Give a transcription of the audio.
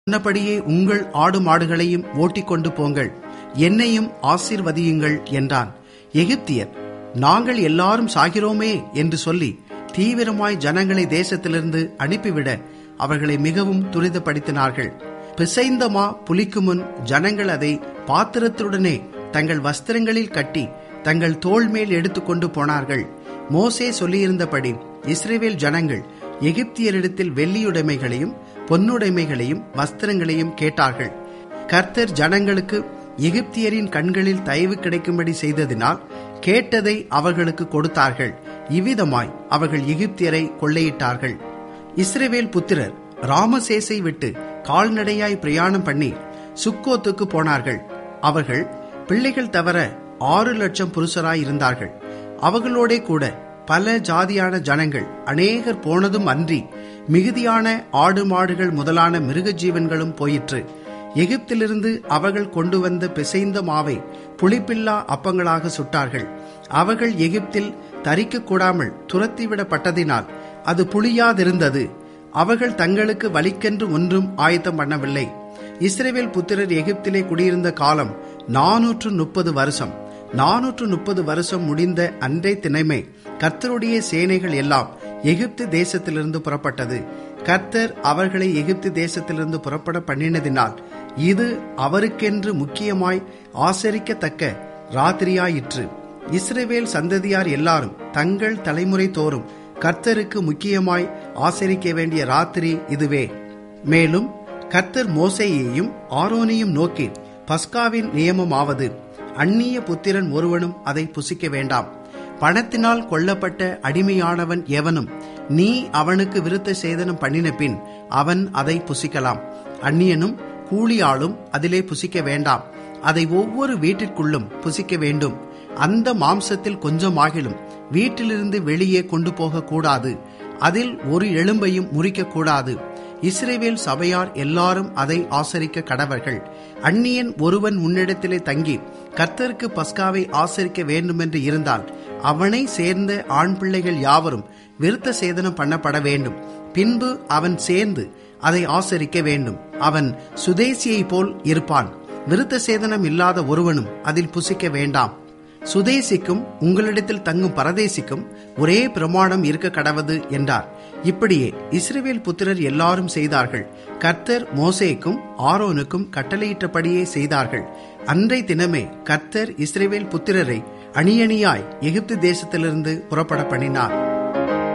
சொன்னபடியே உங்கள் ஆடு மாடுகளையும் ஓட்டிக்கொண்டு போங்கள் என்னையும் ஆசீர்வதியுங்கள் என்றான் எகிப்தியர் நாங்கள் எல்லாரும் சாகிறோமே என்று சொல்லி தீவிரமாய் ஜனங்களை தேசத்திலிருந்து அனுப்பிவிட அவர்களை மிகவும் துரிதப்படுத்தினார்கள் பிசைந்த மா புலிக்கு முன் ஜனங்கள் அதை பாத்திரத்துடனே தங்கள் வஸ்திரங்களில் கட்டி தங்கள் தோள் மேல் எடுத்துக்கொண்டு போனார்கள் மோசே சொல்லியிருந்தபடி இஸ்ரேவேல் ஜனங்கள் எகிப்தியரிடத்தில் வெள்ளியுடைமைகளையும் பொன்னுடைமைகளையும் வஸ்திரங்களையும் கேட்டார்கள் கர்த்தர் ஜனங்களுக்கு எகிப்தியரின் கண்களில் தயவு கிடைக்கும்படி செய்ததினால் கேட்டதை அவர்களுக்கு கொடுத்தார்கள் இவ்விதமாய் அவர்கள் எகிப்தியரை கொள்ளையிட்டார்கள் இஸ்ரேவேல் புத்திரர் ராமசேசை விட்டு கால்நடையாய் பிரயாணம் பண்ணி சுக்கோத்துக்கு போனார்கள் அவர்கள் பிள்ளைகள் தவிர ஆறு லட்சம் புருஷராய் இருந்தார்கள் அவர்களோடே கூட பல ஜாதியான ஜனங்கள் அநேகர் போனதும் அன்றி மிகுதியான ஆடு மாடுகள் முதலான மிருக ஜீவன்களும் போயிற்று எகிப்திலிருந்து அவர்கள் கொண்டு வந்த பிசைந்த மாவை புளிப்பில்லா அப்பங்களாக சுட்டார்கள் அவர்கள் எகிப்தில் தரிக்க கூடாமல் துரத்திவிடப்பட்டதினால் அது புளியாதிருந்தது அவர்கள் தங்களுக்கு வலிக்கென்று ஒன்றும் ஆயத்தம் பண்ணவில்லை இஸ்ரேவேல் புத்திரர் எகிப்திலே குடியிருந்த காலம் நானூற்று முப்பது வருஷம் நானூற்று முப்பது வருஷம் முடிந்த அன்றை தினமே கர்த்தருடைய சேனைகள் எல்லாம் எகிப்து தேசத்திலிருந்து புறப்பட்டது கர்த்தர் அவர்களை எகிப்து தேசத்திலிருந்து புறப்பட பண்ணினதினால் இது அவருக்கென்று முக்கியமாய் ஆசரிக்கத்தக்க ராத்திரியாயிற்று இஸ்ரேவேல் சந்ததியார் எல்லாரும் தங்கள் தலைமுறை தோறும் கர்த்தருக்கு முக்கியமாய் ஆசரிக்க வேண்டிய ராத்திரி இதுவே மேலும் கர்த்தர் மோசையையும் ஆரோனையும் நோக்கி பஸ்காவின் நியமமாவது அந்நிய புத்திரன் ஒருவனும் அதை புசிக்க வேண்டாம் பணத்தினால் கொல்லப்பட்ட அடிமையானவன் எவனும் நீ அவனுக்கு விருத்த சேதனம் பண்ணின பின் அவன் அதை புசிக்கலாம் அந்நியனும் கூலியாளும் அதிலே புசிக்க வேண்டாம் அதை ஒவ்வொரு வீட்டிற்குள்ளும் புசிக்க வேண்டும் அந்த மாம்சத்தில் கொஞ்சமாகிலும் வீட்டிலிருந்து வெளியே கொண்டு போக கூடாது அதில் ஒரு எலும்பையும் முறிக்க கூடாது இஸ்ரேவேல் சபையார் எல்லாரும் அதை ஆசரிக்க கடவர்கள் அந்நியன் ஒருவன் உன்னிடத்திலே தங்கி கர்த்தருக்கு பஸ்காவை ஆசரிக்க வேண்டுமென்று இருந்தால் அவனை சேர்ந்த ஆண் பிள்ளைகள் யாவரும் விருத்த சேதனம் பண்ணப்பட வேண்டும் பின்பு அவன் சேர்ந்து அதை ஆசரிக்க வேண்டும் அவன் சுதேசியை போல் இருப்பான் விருத்த சேதனம் இல்லாத ஒருவனும் அதில் புசிக்க வேண்டாம் சுதேசிக்கும் உங்களிடத்தில் தங்கும் பரதேசிக்கும் ஒரே பிரமாணம் இருக்க கடவது என்றார் இப்படியே இஸ்ரேவேல் புத்திரர் எல்லாரும் செய்தார்கள் கர்த்தர் மோசேக்கும் ஆரோனுக்கும் கட்டளையிட்டபடியே செய்தார்கள் அன்றை தினமே கர்த்தர் இஸ்ரேவேல் புத்திரரை அணியணியாய் எகிப்து தேசத்திலிருந்து புறப்பட பண்ணினார்